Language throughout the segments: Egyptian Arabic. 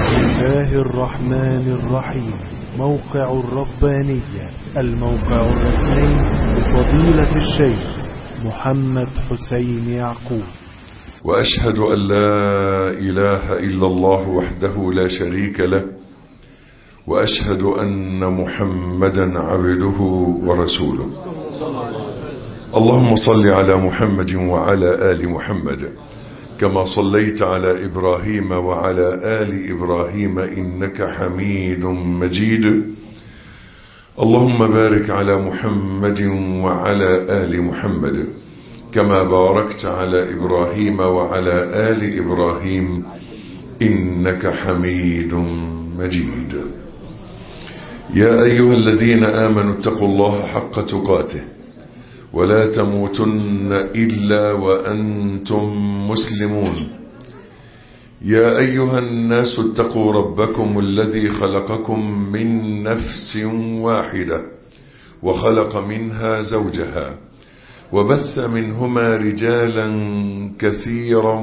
الله الرحمن الرحيم موقع الربانية الموقع الرسمي لفضيلة الشيخ محمد حسين يعقوب وأشهد أن لا إله إلا الله وحده لا شريك له وأشهد أن محمدا عبده ورسوله اللهم صل على محمد وعلى آل محمد كما صليت على إبراهيم وعلى آل إبراهيم إنك حميد مجيد اللهم بارك على محمد وعلى آل محمد كما باركت على إبراهيم وعلى آل إبراهيم إنك حميد مجيد يا أيها الذين آمنوا اتقوا الله حق تقاته ولا تموتن إلا وأنتم مسلمون يا أيها الناس اتقوا ربكم الذي خلقكم من نفس واحدة وخلق منها زوجها وبث منهما رجالا كثيرا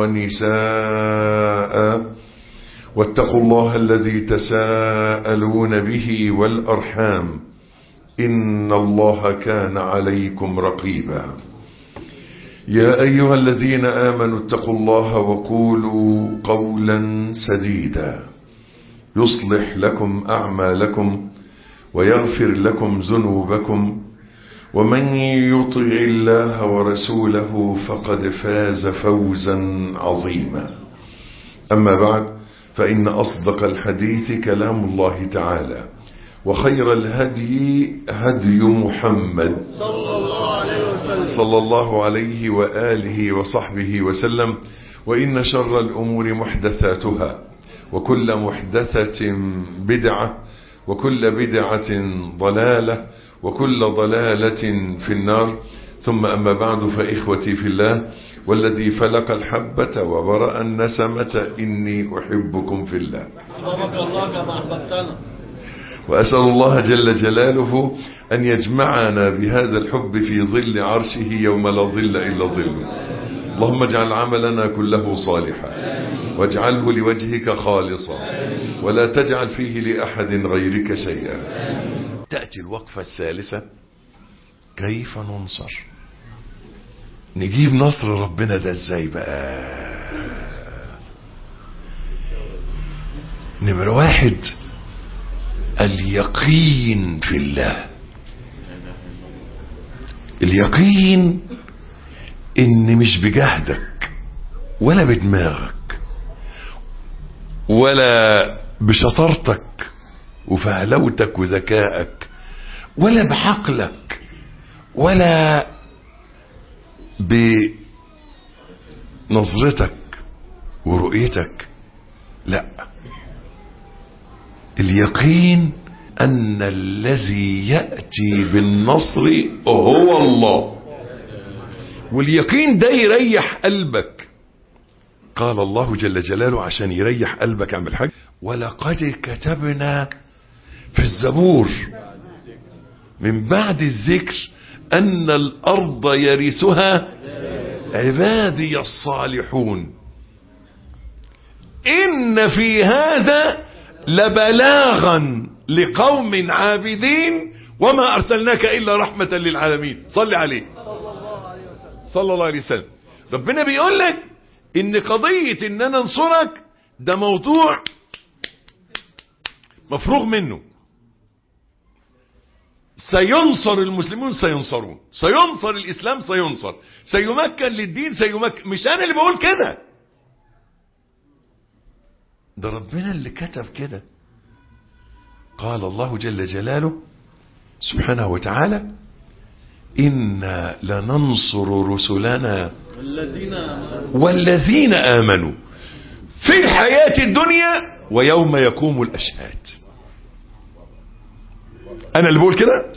ونساء واتقوا الله الذي تساءلون به والأرحام إن الله كان عليكم رقيبا يا أيها الذين آمنوا اتقوا الله وقولوا قولا سديدا يصلح لكم أعمالكم ويغفر لكم ذنوبكم ومن يطع الله ورسوله فقد فاز فوزا عظيما أما بعد فإن أصدق الحديث كلام الله تعالى وخير الهدي هدي محمد صلى الله عليه وآله وصحبه وسلم وإن شر الأمور محدثاتها وكل محدثة بدعة وكل بدعة ضلالة وكل ضلالة في النار ثم أما بعد فإخوتي في الله والذي فلق الحبة وبرأ النسمة إني أحبكم في الله وأسأل الله جل جلاله أن يجمعنا بهذا الحب في ظل عرشه يوم لا ظل إلا ظله اللهم اجعل عملنا كله صالحا واجعله لوجهك خالصا ولا تجعل فيه لأحد غيرك شيئا تأتي الوقفة الثالثة كيف ننصر نجيب نصر ربنا ده ازاي بقى نمر واحد اليقين في الله اليقين ان مش بجهدك ولا بدماغك ولا بشطارتك وفهلوتك وذكائك ولا بعقلك ولا بنظرتك ورؤيتك لا اليقين أن الذي يأتي بالنصر هو الله واليقين ده يريح قلبك قال الله جل جلاله عشان يريح قلبك عم الحاج ولقد كتبنا في الزبور من بعد الذكر أن الأرض يرثها عبادي الصالحون إن في هذا لبلاغا لقوم عابدين وما أرسلناك إلا رحمة للعالمين صل عليه صلى الله عليه وسلم ربنا بيقول لك إن قضية إن أنا انصرك ده موضوع مفروغ منه سينصر المسلمون سينصرون سينصر الإسلام سينصر سيمكن للدين سيمكن مش أنا اللي بقول كده ده ربنا اللي كتب كده قال الله جل جلاله سبحانه وتعالى إنا لننصر رسلنا والذين والذين آمنوا في الحياة الدنيا ويوم يقوم الأشهاد أنا اللي بقول كده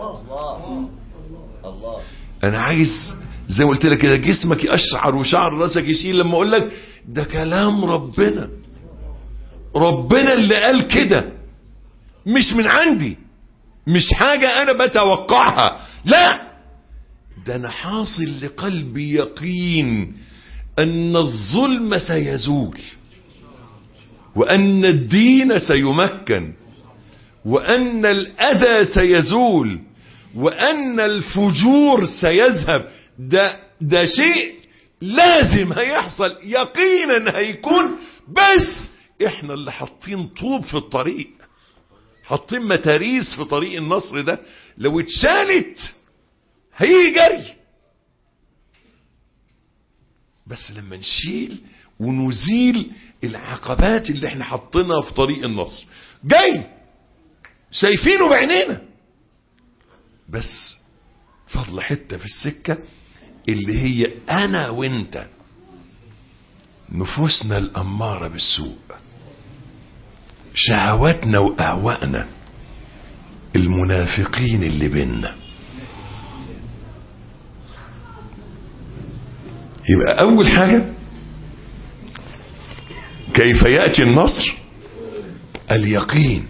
أنا عايز زي ما قلت لك كده جسمك يقشعر وشعر راسك يشيل لما أقول لك ده كلام ربنا ربنا اللي قال كده مش من عندي مش حاجة أنا بتوقعها لا ده أنا حاصل لقلبي يقين أن الظلم سيزول وأن الدين سيمكن وأن الأذى سيزول وأن الفجور سيذهب ده, ده شيء لازم هيحصل يقينا هيكون بس احنا اللي حاطين طوب في الطريق حاطين متاريس في طريق النصر ده لو اتشالت هيجي جري بس لما نشيل ونزيل العقبات اللي احنا حاطينها في طريق النصر جاي شايفينه بعينينا بس فضل حتة في السكة اللي هي انا وانت نفوسنا الامارة بالسوء شهواتنا واهوائنا المنافقين اللي بينا يبقى اول حاجة كيف يأتي النصر اليقين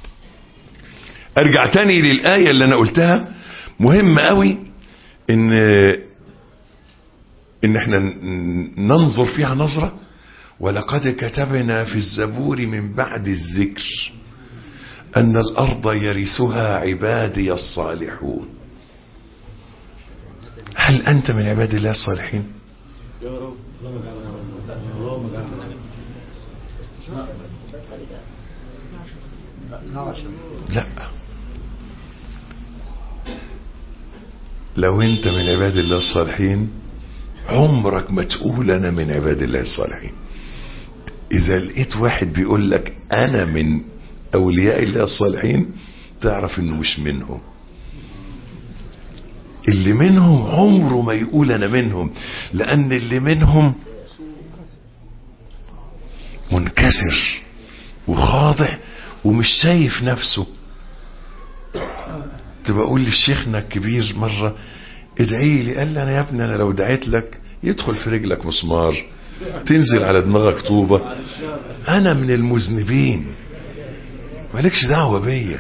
ارجع تاني للآية اللي انا قلتها مهم قوي ان ان احنا ننظر فيها نظرة ولقد كتبنا في الزبور من بعد الذكر ان الارض يرثها عبادي الصالحون هل انت من عباد الله الصالحين لا لو انت من عباد الله الصالحين عمرك ما تقول انا من عباد الله الصالحين اذا لقيت واحد بيقول لك انا من اولياء الله الصالحين تعرف انه مش منهم اللي منهم عمره ما يقول انا منهم لان اللي منهم منكسر وخاضع ومش شايف نفسه تبقى اقول لشيخنا الكبير مرة ادعي لي قال لي انا يا ابني انا لو دعيت لك يدخل في رجلك مسمار تنزل على دماغك طوبة انا من المذنبين مالكش دعوة بيا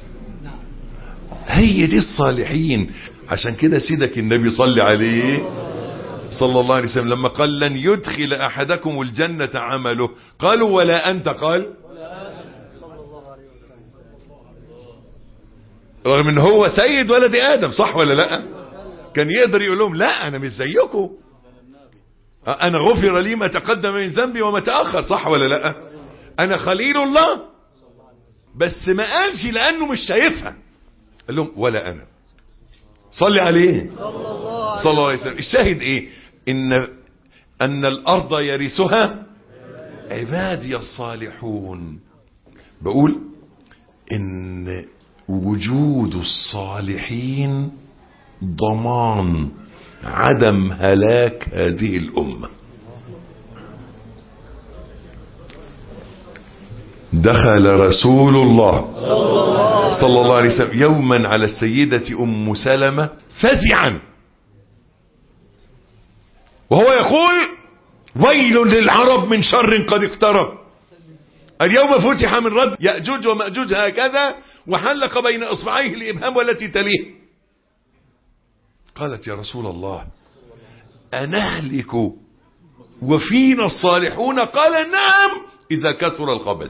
هي دي الصالحين عشان كده سيدك النبي صلى عليه صلى الله عليه وسلم لما قال لن يدخل احدكم الجنة عمله قالوا ولا انت قال رغم ان هو سيد ولد ادم صح ولا لا كان يقدر يقول لهم لا انا مش زيكم انا غفر لي ما تقدم من ذنبي وما تاخر صح ولا لا انا خليل الله بس ما قالش لانه مش شايفها قال لهم ولا انا صلي عليه صلى الله عليه وسلم الشاهد ايه ان ان الارض يرثها عبادي الصالحون بقول ان وجود الصالحين ضمان عدم هلاك هذه الأمة دخل رسول الله صلى الله عليه وسلم يوما على السيدة أم سلمة فزعا وهو يقول ويل للعرب من شر قد اقترب اليوم فتح من رد يأجوج ومأجوج هكذا وحلق بين إصبعيه الإبهام والتي تليه قالت يا رسول الله أنهلك وفينا الصالحون قال نعم إذا كثر الخبث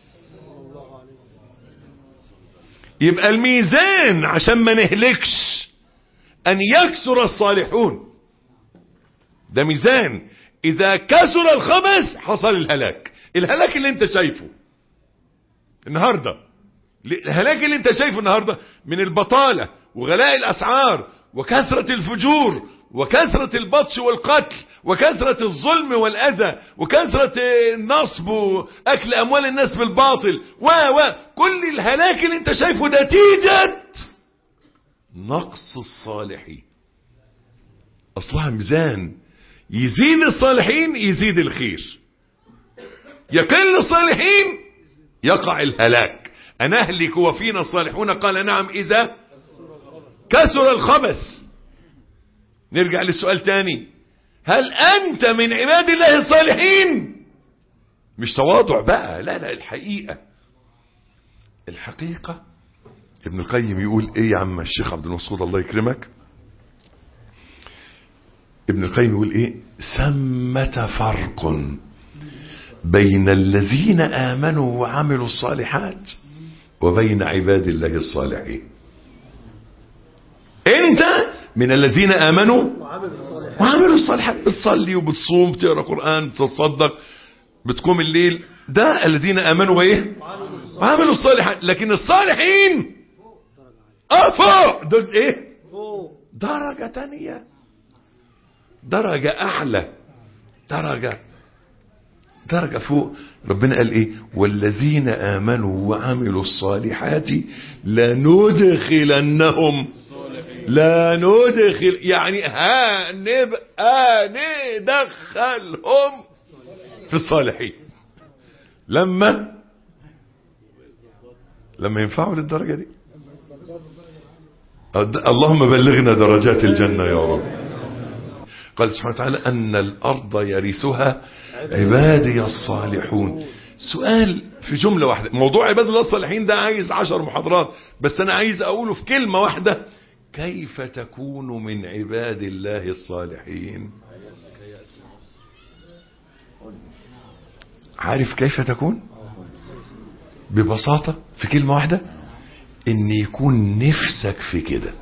يبقى الميزان عشان ما نهلكش أن يكثر الصالحون ده ميزان إذا كثر الخبث حصل الهلاك الهلاك اللي انت شايفه النهاردة الهلاك اللي انت شايفه النهاردة من البطالة وغلاء الأسعار وكثرة الفجور وكثرة البطش والقتل وكثرة الظلم والأذى وكثرة النصب وأكل أموال الناس بالباطل و و كل الهلاك اللي انت شايفه نتيجة نقص الصالحين أصلها ميزان يزيد الصالحين يزيد الخير يقل الصالحين يقع الهلاك أنهلك وفينا الصالحون قال نعم إذا كسر الخبث نرجع للسؤال تاني هل أنت من عباد الله الصالحين مش تواضع بقى لا لا الحقيقة الحقيقة ابن القيم يقول ايه يا عم الشيخ عبد المسعود الله يكرمك ابن القيم يقول ايه ثمة فرق بين الذين آمنوا وعملوا الصالحات وبين عباد الله الصالحين انت من الذين آمنوا وعملوا الصالحات بتصلي وبتصوم بتقرا قرآن بتتصدق بتقوم الليل ده الذين آمنوا وايه وعملوا الصالحات لكن الصالحين اه فوق دول ايه درجة تانية درجة اعلى درجة درجة فوق ربنا قال ايه والذين امنوا وعملوا الصالحات لندخلنهم لا ندخل يعني هنبقى ندخلهم في الصالحين لما لما ينفعوا للدرجة دي اللهم بلغنا درجات الجنة يا رب قال سبحانه وتعالى أن الأرض يرثها عبادي الصالحون سؤال في جملة واحدة موضوع عباد الله الصالحين ده عايز عشر محاضرات بس أنا عايز أقوله في كلمة واحدة كيف تكون من عباد الله الصالحين عارف كيف تكون ببساطة في كلمة واحدة ان يكون نفسك في كده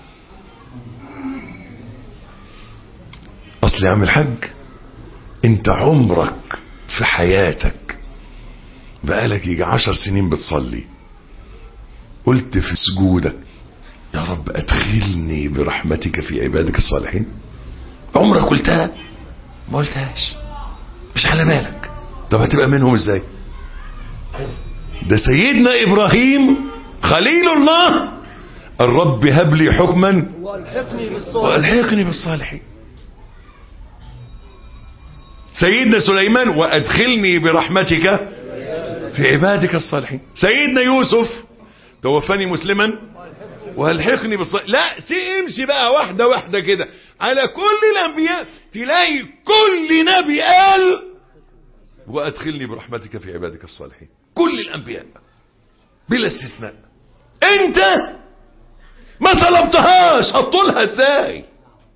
اصل يا عم الحاج انت عمرك في حياتك بقالك يجي عشر سنين بتصلي قلت في سجودك يا رب ادخلني برحمتك في عبادك الصالحين عمرك قلتها ما قلتهاش مش على بالك طب هتبقى منهم ازاي ده سيدنا ابراهيم خليل الله الرب هب لي حكما والحقني بالصالح والحقني بالصالحين سيدنا سليمان وادخلني برحمتك في عبادك الصالحين سيدنا يوسف توفني مسلما والحقني بالصالحين لا سي امشي بقى واحدة واحدة كده على كل الانبياء تلاقي كل نبي قال وادخلني برحمتك في عبادك الصالحين كل الانبياء بلا استثناء انت ما طلبتهاش هتطولها ازاي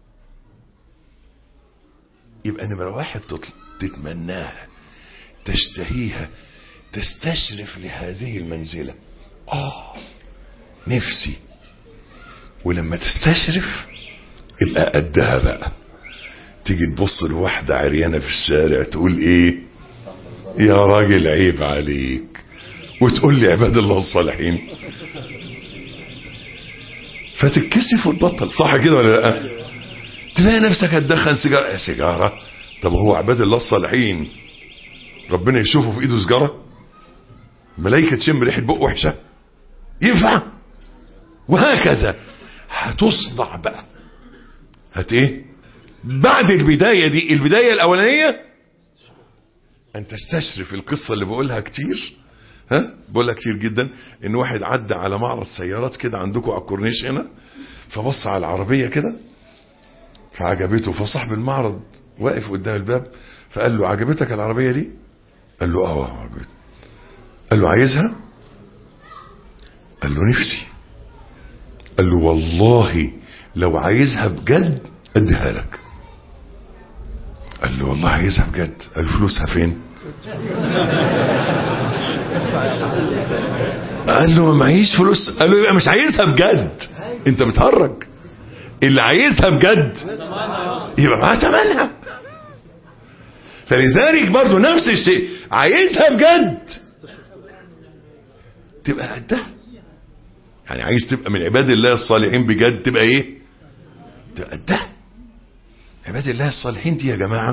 يبقى نمرة واحد تطل... تتمناها تشتهيها تستشرف لهذه المنزلة اه نفسي ولما تستشرف يبقى قدها بقى تيجي تبص لواحدة عريانة في الشارع تقول ايه يا راجل عيب عليك وتقول لي عباد الله الصالحين فتتكسف وتبطل صح كده ولا لا تلاقي نفسك هتدخن سيجارة سيجارة طب هو عباد الله الصالحين ربنا يشوفه في ايده سيجارة ملايكة تشم ريحة بق وحشة ينفع وهكذا هتصدع بقى هت ايه بعد البداية دي البداية الاولانية ان تستشرف القصة اللي بقولها كتير ها بقولها كتير جدا ان واحد عدى على معرض سيارات كده عندكم على الكورنيش هنا فبص على العربية كده فعجبته فصاحب المعرض واقف قدام الباب فقال له عجبتك العربية دي قال له اه عجبتني قال له عايزها قال له نفسي قال له والله لو عايزها بجد اديها لك قال له والله عايزها بجد قال له فلوسها فين قال له ما معيش فلوس قال له يبقى مش عايزها بجد انت بتهرج اللي عايزها بجد يبقى معاه تمنها فلذلك برضو نفس الشيء عايزها بجد تبقى قدها يعني عايز تبقى من عباد الله الصالحين بجد تبقى ايه تبقى قدها عباد الله الصالحين دي يا جماعة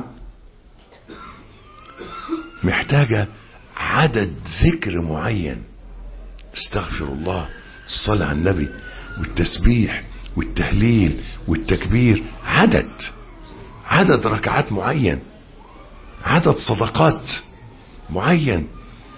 محتاجة عدد ذكر معين استغفر الله الصلاة على النبي والتسبيح والتهليل والتكبير عدد عدد ركعات معين عدد صدقات معين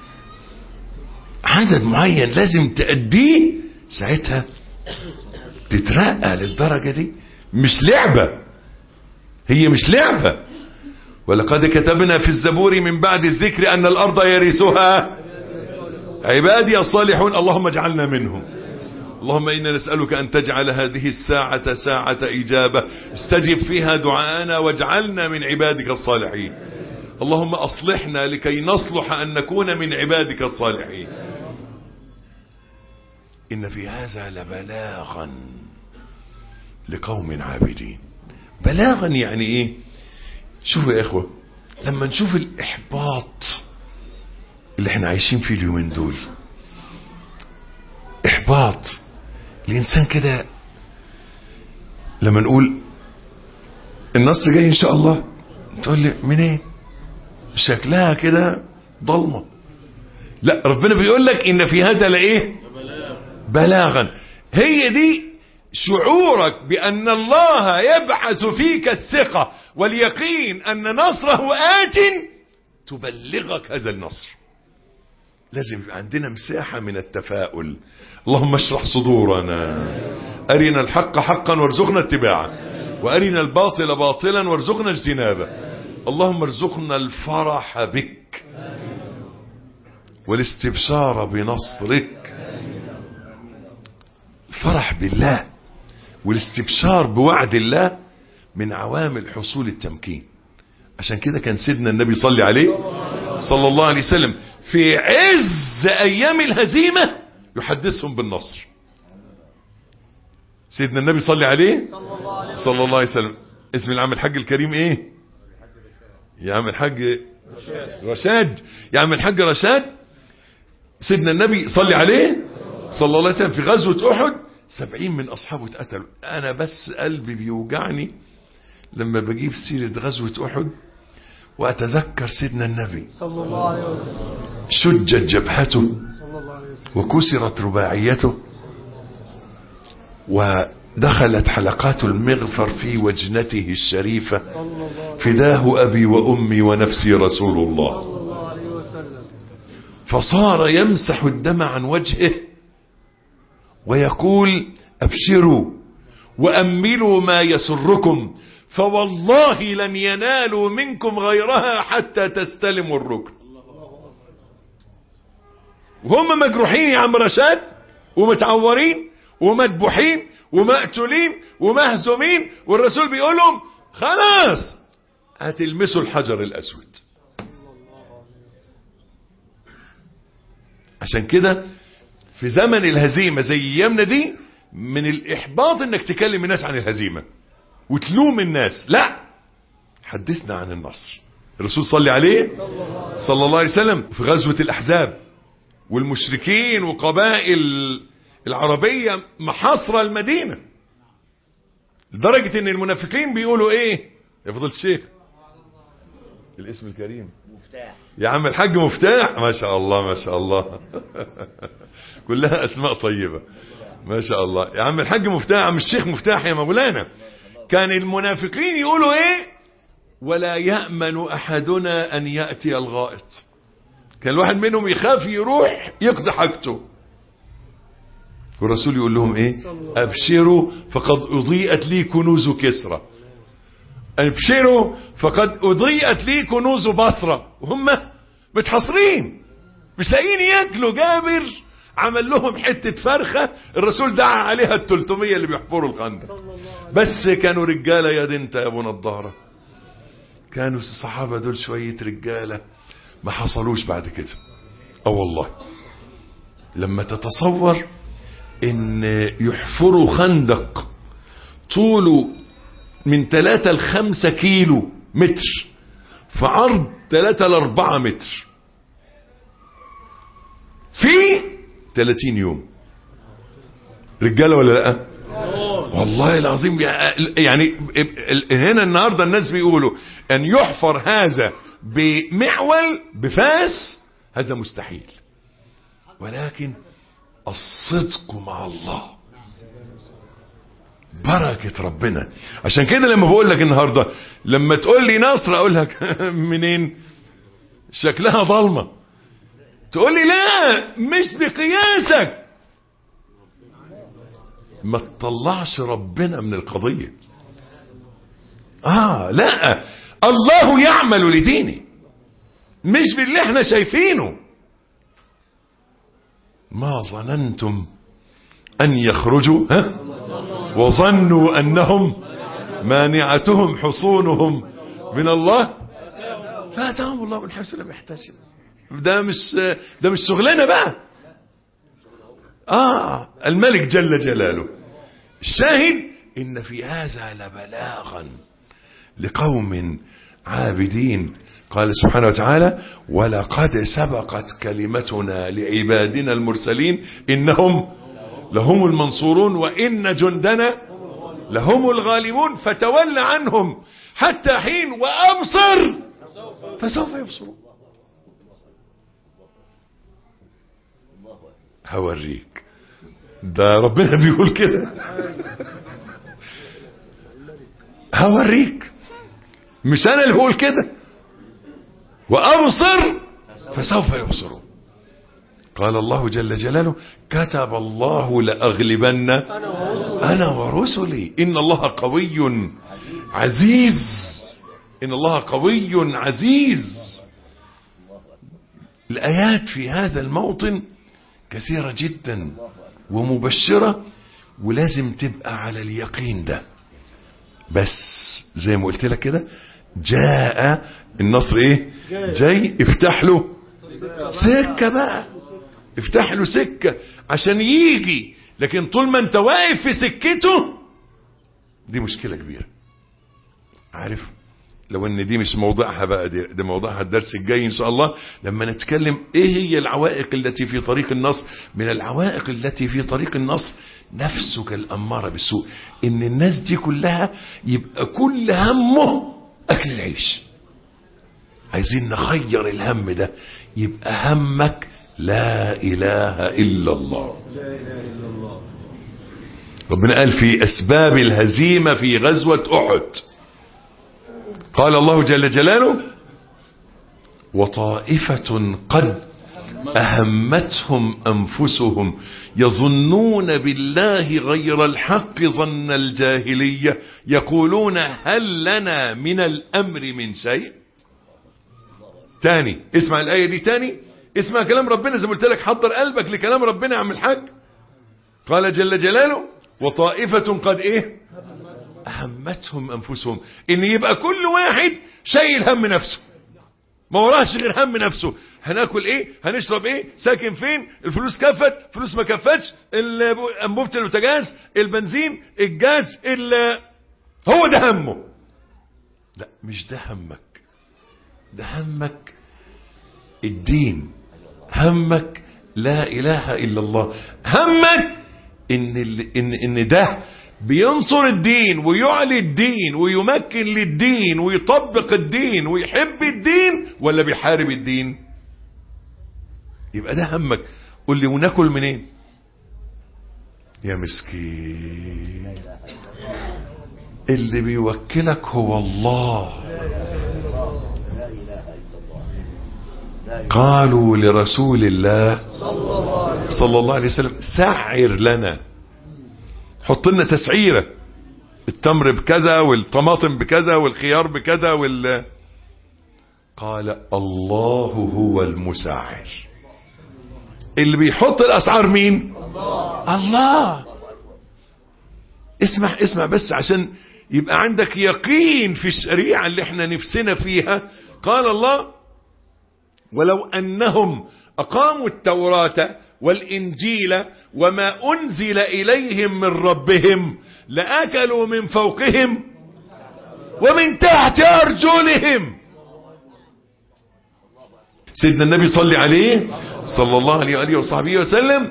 عدد معين لازم تأديه ساعتها تترقى للدرجة دي مش لعبة هي مش لعبة ولقد كتبنا في الزبور من بعد الذكر أن الأرض يرثها عبادي الصالحون اللهم اجعلنا منهم اللهم إنا نسألك أن تجعل هذه الساعة ساعة إجابة استجب فيها دعاءنا واجعلنا من عبادك الصالحين اللهم أصلحنا لكي نصلح أن نكون من عبادك الصالحين إن في هذا لبلاغا لقوم عابدين بلاغا يعني إيه شوفوا يا إخوة لما نشوف الإحباط اللي احنا عايشين فيه اليومين دول إحباط الإنسان كده لما نقول النص جاي إن شاء الله تقول لي منين شكلها كده ضلمة لا ربنا بيقول لك إن في هذا لإيه بلاغا هي دي شعورك بأن الله يبعث فيك الثقة واليقين أن نصره آت تبلغك هذا النصر لازم يبقى عندنا مساحة من التفاؤل اللهم اشرح صدورنا أرنا الحق حقا وارزقنا اتباعه وأرنا الباطل باطلا وارزقنا اجتنابه اللهم ارزقنا الفرح بك والاستبشار بنصرك الفرح بالله والاستبشار بوعد الله من عوامل حصول التمكين عشان كده كان سيدنا النبي صلى عليه صلى الله عليه وسلم في عز ايام الهزيمة يحدثهم بالنصر سيدنا النبي صلى عليه صلى الله عليه وسلم اسم العم الحاج الكريم ايه يا عم الحاج رشاد يا عم الحاج رشاد سيدنا النبي صلى عليه صلى الله عليه وسلم في غزوة احد سبعين من اصحابه اتقتلوا انا بس قلبي بيوجعني لما بجيب سيرة غزوة احد واتذكر سيدنا النبي صلى الله عليه وسلم شجت جبهته صلى الله عليه وسلم وكسرت رباعيته ودخلت حلقات المغفر في وجنته الشريفة صلى الله فداه أبي وأمي ونفسي رسول الله صلى الله عليه وسلم فصار يمسح الدم عن وجهه ويقول أبشروا وأملوا ما يسركم فوالله لن ينالوا منكم غيرها حتى تستلموا الركن وهم مجروحين يا عم رشاد ومتعورين ومذبوحين ومقتولين ومهزومين والرسول بيقول لهم خلاص هتلمسوا الحجر الأسود عشان كده في زمن الهزيمة زي ايامنا دي من الاحباط انك تكلم الناس عن الهزيمة وتلوم الناس لا حدثنا عن النصر الرسول صلى عليه صلى الله عليه وسلم في غزوة الاحزاب والمشركين وقبائل العربية محاصرة المدينة لدرجة ان المنافقين بيقولوا ايه يا فضل الشيخ الاسم الكريم مفتاح يا عم الحاج مفتاح ما شاء الله ما شاء الله كلها اسماء طيبة ما شاء الله يا عم الحاج مفتاح عم الشيخ مفتاح يا مولانا كان المنافقين يقولوا ايه ولا يأمن احدنا ان يأتي الغائط كان الواحد منهم يخاف يروح يقضي حاجته والرسول يقول لهم ايه ابشروا فقد اضيئت لي كنوز كسرى ابشروا فقد اضيئت لي كنوز بصرة وهم متحصرين مش لاقيين ياكلوا جابر عمل لهم حتة فرخة الرسول دعا عليها ال 300 اللي بيحفروا الخندق بس كانوا رجالة يا دي انت يا ابو نضارة كانوا الصحابة دول شوية رجالة ما حصلوش بعد كده اه والله لما تتصور ان يحفروا خندق طوله من 3 ل 5 كيلو متر في عرض 3 ل 4 متر في 30 يوم رجاله ولا لا والله العظيم يعني هنا النهارده الناس بيقولوا ان يحفر هذا بمعول بفاس هذا مستحيل ولكن الصدق مع الله بركة ربنا عشان كده لما بقول لك النهاردة لما تقول لي نصر اقول لك منين شكلها ضلمة تقول لي لا مش بقياسك ما تطلعش ربنا من القضية اه لا الله يعمل لدينه مش باللي احنا شايفينه ما ظننتم ان يخرجوا ها وظنوا انهم مانعتهم حصونهم من الله فاتاهم الله من حيث لم يحتسب ده مش ده مش شغلنا بقى اه الملك جل جلاله الشاهد ان في هذا لبلاغا لقوم عابدين قال سبحانه وتعالى ولقد سبقت كلمتنا لعبادنا المرسلين إنهم لهم المنصورون وإن جندنا لهم الغالبون فتول عنهم حتى حين وأبصر فسوف يبصرون هوريك ده ربنا بيقول كده هوريك مش انا اللي بقول كده وابصر فسوف يبصرون قال الله جل جلاله كتب الله لاغلبن انا ورسلي ان الله قوي عزيز ان الله قوي عزيز الايات في هذا الموطن كثيره جدا ومبشره ولازم تبقى على اليقين ده بس زي ما قلت لك كده جاء النصر ايه جاي افتح له سكة بقى افتح له سكة عشان يجي لكن طول ما انت واقف في سكته دي مشكلة كبيرة عارف لو ان دي مش موضوعها بقى دي, دي موضوعها الدرس الجاي ان شاء الله لما نتكلم ايه هي العوائق التي في طريق النصر من العوائق التي في طريق النصر نفسك الاماره بالسوء ان الناس دي كلها يبقى كل همه اكل العيش عايزين نخير الهم ده يبقى همك لا اله الا الله ربنا قال في اسباب الهزيمه في غزوه احد قال الله جل جلاله وطائفة قد أهمتهم أنفسهم يظنون بالله غير الحق ظن الجاهلية يقولون هل لنا من الأمر من شيء تاني اسمع الآية دي تاني اسمع كلام ربنا زي ما قلت لك حضر قلبك لكلام ربنا يا عم الحاج قال جل جلاله وطائفة قد ايه أهمتهم أنفسهم إن يبقى كل واحد شايل هم نفسه ما وراهش غير هم نفسه هناكل ايه هنشرب ايه ساكن فين الفلوس كفت فلوس ما كفتش انبوبه البوتاجاز البنزين الجاز هو ده همه لا مش ده همك ده همك الدين همك لا اله الا الله همك ان ان ان ده بينصر الدين ويعلي الدين ويمكن للدين ويطبق الدين ويحب الدين ولا بيحارب الدين يبقى ده همك قول لي وناكل منين يا مسكين اللي بيوكلك هو الله قالوا لرسول الله صلى الله عليه وسلم سعر لنا حط لنا تسعيرة التمر بكذا والطماطم بكذا والخيار بكذا وال قال الله هو المسعر اللي بيحط الاسعار مين الله, الله. اسمع اسمع بس عشان يبقى عندك يقين في الشريعة اللي احنا نفسنا فيها قال الله ولو انهم اقاموا التوراة والانجيل وما انزل اليهم من ربهم لاكلوا من فوقهم ومن تحت ارجلهم سيدنا النبي صلى عليه صلى الله عليه وآله وصحبه وسلم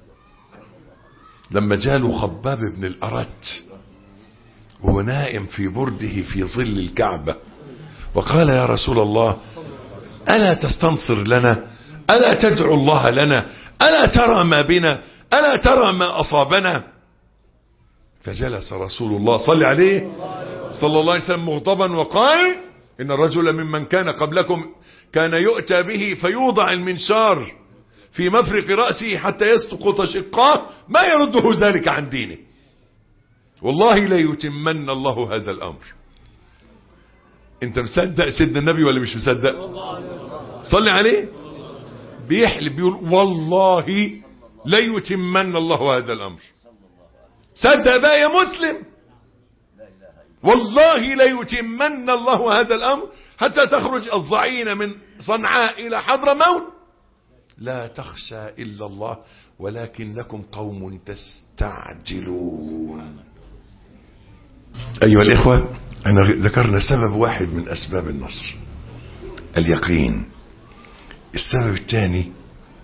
لما جاله خباب بن الأرت وهو نائم في برده في ظل الكعبة وقال يا رسول الله ألا تستنصر لنا ألا تدعو الله لنا ألا ترى ما بنا ألا ترى ما أصابنا فجلس رسول الله صلى عليه صلى الله عليه وسلم مغضبا وقال إن الرجل ممن كان قبلكم كان يؤتى به فيوضع المنشار في مفرق رأسه حتى يسقط شقاه ما يرده ذلك عن دينه والله لا يتمن الله هذا الأمر انت مصدق سيدنا النبي ولا مش مصدق صلي عليه بيحلف بيقول والله لا يتمن الله هذا الأمر صدق بقى يا مسلم والله لا يتمن الله هذا الأمر حتى تخرج الضعين من صنعاء إلى حضر موت لا تخشى إلا الله ولكنكم قوم تستعجلون أيها الإخوة أنا ذكرنا سبب واحد من أسباب النصر اليقين السبب الثاني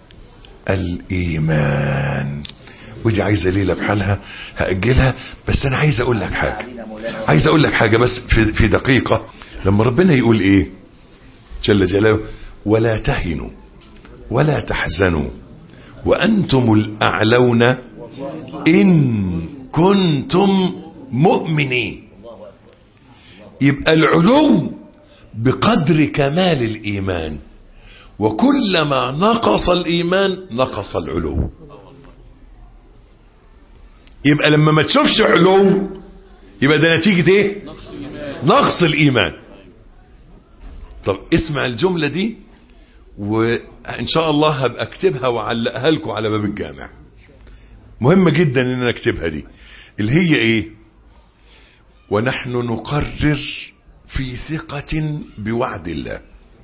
الإيمان ودي عايزة ليلة بحالها هأجلها بس أنا عايز أقول لك حاجة عايز أقول لك حاجة بس في, في دقيقة لما ربنا يقول إيه جل جلاله ولا تهنوا ولا تحزنوا وأنتم الأعلون إن كنتم مؤمنين يبقى العلو بقدر كمال الإيمان وكلما نقص الإيمان نقص العلو يبقى لما ما تشوفش علو يبقى ده نتيجة ايه نقص الإيمان طب اسمع الجملة دي وإن شاء الله هبقى اكتبها وعلقها لكم على باب الجامع مهمة جدا ان انا اكتبها دي اللي هي ايه ونحن نقرر في ثقة بوعد الله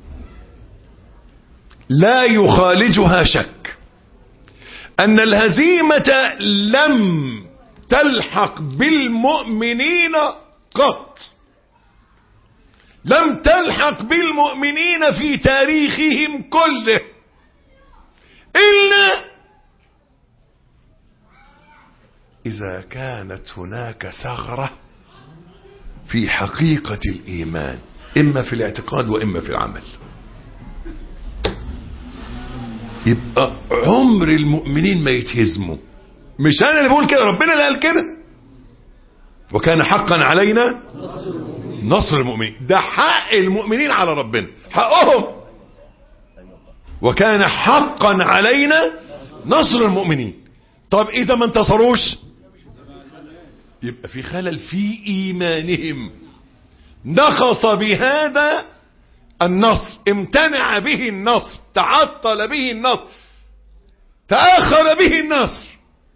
لا يخالجها شك أن الهزيمة لم تلحق بالمؤمنين قط لم تلحق بالمؤمنين في تاريخهم كله إلا إذا كانت هناك ثغرة في حقيقة الإيمان إما في الاعتقاد وإما في العمل يبقى عمر المؤمنين ما يتهزموا مش انا اللي بقول كده ربنا اللي قال كده وكان حقا علينا نصر المؤمنين ده حق المؤمنين على ربنا حقهم وكان حقا علينا نصر المؤمنين طب اذا ما انتصروش يبقى في خلل في ايمانهم نقص بهذا النصر امتنع به النصر تعطل به النصر تأخر به النصر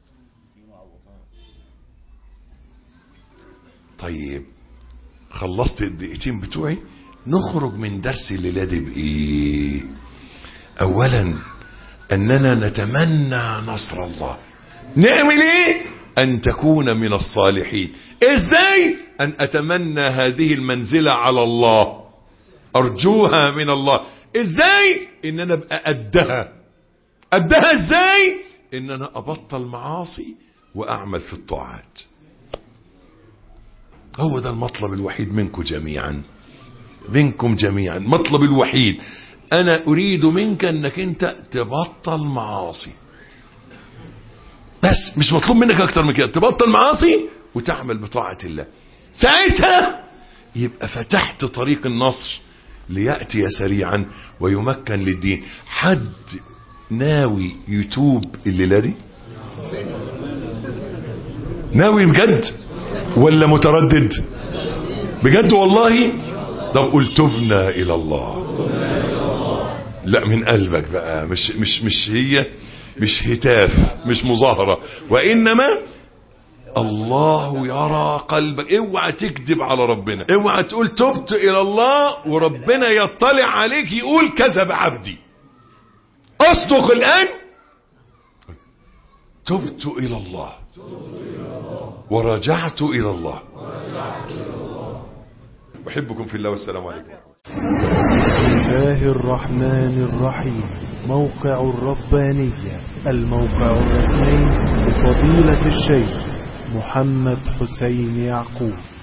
طيب خلصت الدقيقتين بتوعي نخرج من درس الليلة دي بإيه أولا أننا نتمنى نصر الله نعمل إيه أن تكون من الصالحين إزاي أن أتمنى هذه المنزلة على الله أرجوها من الله إزاي إن أنا أبقى قدها قدها إزاي إن أنا أبطل معاصي وأعمل في الطاعات هو ده المطلب الوحيد منكم جميعا منكم جميعا مطلب الوحيد أنا أريد منك أنك أنت تبطل معاصي بس مش مطلوب منك أكتر من كده تبطل معاصي وتعمل بطاعة الله ساعتها يبقى فتحت طريق النصر ليأتي سريعا ويمكن للدين حد ناوي يتوب الليلة دي ناوي بجد ولا متردد بجد والله طب قل تبنا الى الله لا من قلبك بقى مش مش مش هي مش هتاف مش مظاهرة وانما الله يرى قلبك اوعى تكذب على ربنا اوعى تقول تبت الى الله وربنا يطلع عليك يقول كذب عبدي اصدق الان تبت الى الله ورجعت الى الله احبكم في الله والسلام عليكم بسم الله الرحمن الرحيم موقع الربانية الموقع الرسمي لفضيلة الشيخ محمد حسين يعقوب